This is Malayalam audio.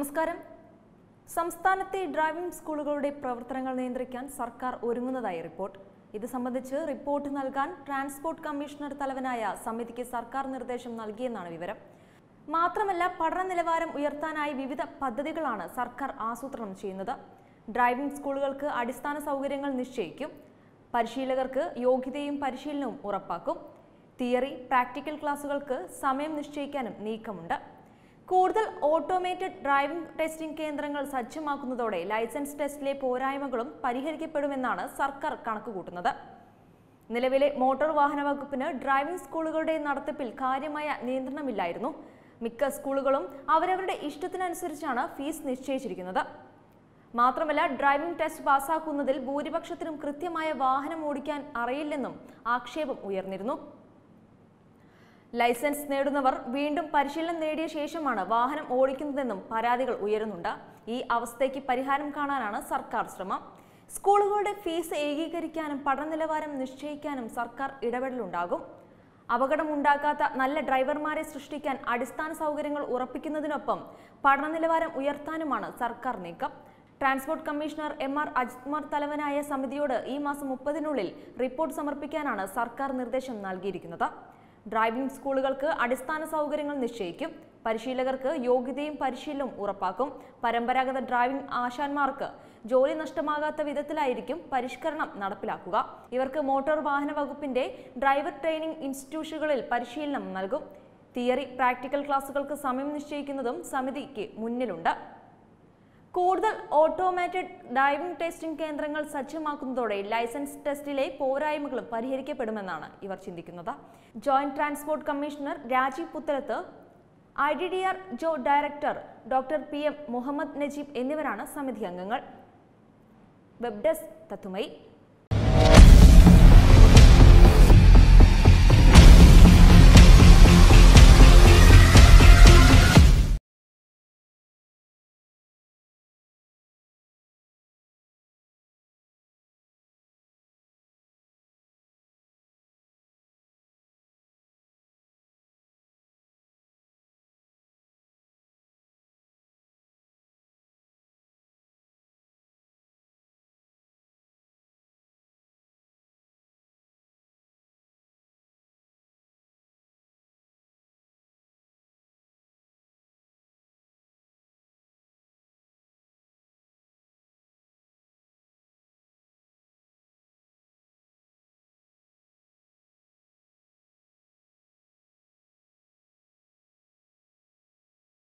നമസ്കാരം സംസ്ഥാനത്തെ ഡ്രൈവിംഗ് സ്കൂളുകളുടെ പ്രവർത്തനങ്ങൾ നിയന്ത്രിക്കാൻ സർക്കാർ ഒരുങ്ങുന്നതായി റിപ്പോർട്ട് ഇത് സംബന്ധിച്ച് റിപ്പോർട്ട് നൽകാൻ ട്രാൻസ്പോർട്ട് കമ്മീഷണർ തലവനായ സമിതിക്ക് സർക്കാർ നിർദ്ദേശം നൽകിയെന്നാണ് വിവരം മാത്രമല്ല പഠന നിലവാരം ഉയർത്താനായി വിവിധ പദ്ധതികളാണ് സർക്കാർ ആസൂത്രണം ചെയ്യുന്നത് ഡ്രൈവിംഗ് സ്കൂളുകൾക്ക് അടിസ്ഥാന സൗകര്യങ്ങൾ നിശ്ചയിക്കും പരിശീലകർക്ക് യോഗ്യതയും പരിശീലനവും ഉറപ്പാക്കും തിയറി പ്രാക്ടിക്കൽ ക്ലാസുകൾക്ക് സമയം നിശ്ചയിക്കാനും നീക്കമുണ്ട് കൂടുതൽ ഓട്ടോമേറ്റഡ് ഡ്രൈവിംഗ് ടെസ്റ്റിംഗ് കേന്ദ്രങ്ങൾ സജ്ജമാക്കുന്നതോടെ ലൈസൻസ് ടെസ്റ്റിലെ പോരായ്മകളും പരിഹരിക്കപ്പെടുമെന്നാണ് സർക്കാർ കണക്കുകൂട്ടുന്നത് നിലവിലെ മോട്ടോർ വാഹന വകുപ്പിന് ഡ്രൈവിംഗ് സ്കൂളുകളുടെ നടത്തിപ്പിൽ കാര്യമായ നിയന്ത്രണമില്ലായിരുന്നു മിക്ക സ്കൂളുകളും അവരവരുടെ ഇഷ്ടത്തിനനുസരിച്ചാണ് ഫീസ് നിശ്ചയിച്ചിരിക്കുന്നത് മാത്രമല്ല ഡ്രൈവിംഗ് ടെസ്റ്റ് പാസ്സാക്കുന്നതിൽ ഭൂരിപക്ഷത്തിനും കൃത്യമായ വാഹനം ഓടിക്കാൻ അറിയില്ലെന്നും ആക്ഷേപം ഉയർന്നിരുന്നു ലൈസൻസ് നേടുന്നവർ വീണ്ടും പരിശീലനം നേടിയ ശേഷമാണ് വാഹനം ഓടിക്കുന്നതെന്നും പരാതികൾ ഉയരുന്നുണ്ട് ഈ അവസ്ഥയ്ക്ക് പരിഹാരം കാണാനാണ് സർക്കാർ ശ്രമം സ്കൂളുകളുടെ ഫീസ് ഏകീകരിക്കാനും പഠന നിലവാരം നിശ്ചയിക്കാനും സർക്കാർ ഇടപെടലുണ്ടാകും അപകടമുണ്ടാക്കാത്ത നല്ല ഡ്രൈവർമാരെ സൃഷ്ടിക്കാൻ അടിസ്ഥാന സൗകര്യങ്ങൾ ഉറപ്പിക്കുന്നതിനൊപ്പം പഠന നിലവാരം ഉയർത്താനുമാണ് സർക്കാർ നീക്കം transport commissioner M R Ajithkumar തലവനായ സമിതിയോട് ഈ മാസം മുപ്പതിനുള്ളിൽ റിപ്പോർട്ട് സമർപ്പിക്കാനാണ് സർക്കാർ നിർദ്ദേശം നൽകിയിരിക്കുന്നത് ഡ്രൈവിംഗ് സ്കൂളുകൾക്ക് അടിസ്ഥാന സൗകര്യങ്ങൾ നിശ്ചയിക്കും പരിശീലകർക്ക് യോഗ്യതയും പരിശീലനവും ഉറപ്പാക്കും പരമ്പരാഗത ഡ്രൈവിംഗ് ആശാന്മാർക്ക് ജോലി നഷ്ടമാകാത്ത വിധത്തിലായിരിക്കും പരിഷ്കരണം നടപ്പിലാക്കുക ഇവർക്ക് മോട്ടോർ വാഹന വകുപ്പിന്റെ ഡ്രൈവർ ട്രെയിനിംഗ് ഇൻസ്റ്റിറ്റ്യൂഷനുകളിൽ പരിശീലനം നൽകും തിയറി പ്രാക്ടിക്കൽ ക്ലാസുകൾക്ക് സമയം നിശ്ചയിക്കുന്നതും സമിതിക്ക് മുന്നിലുണ്ട് കൂടുതൽ ഓട്ടോമാറ്റഡ് ഡ്രൈവിംഗ് ടെസ്റ്റിംഗ് കേന്ദ്രങ്ങൾ സജ്ജമാക്കുന്നതോടെ ലൈസൻസ് ടെസ്റ്റിലെ പോരായ്മകളും പരിഹരിക്കപ്പെടുമെന്നാണ് ഇവർ ചിന്തിക്കുന്നത് joint transport commissioner Rajeev Puthalath I D D R ജോ director doctor P M Muhammad Najeeb എന്നിവരാണ് സമിതി അംഗങ്ങൾ വെബ് ഡെസ്ക് തത്തുമൈ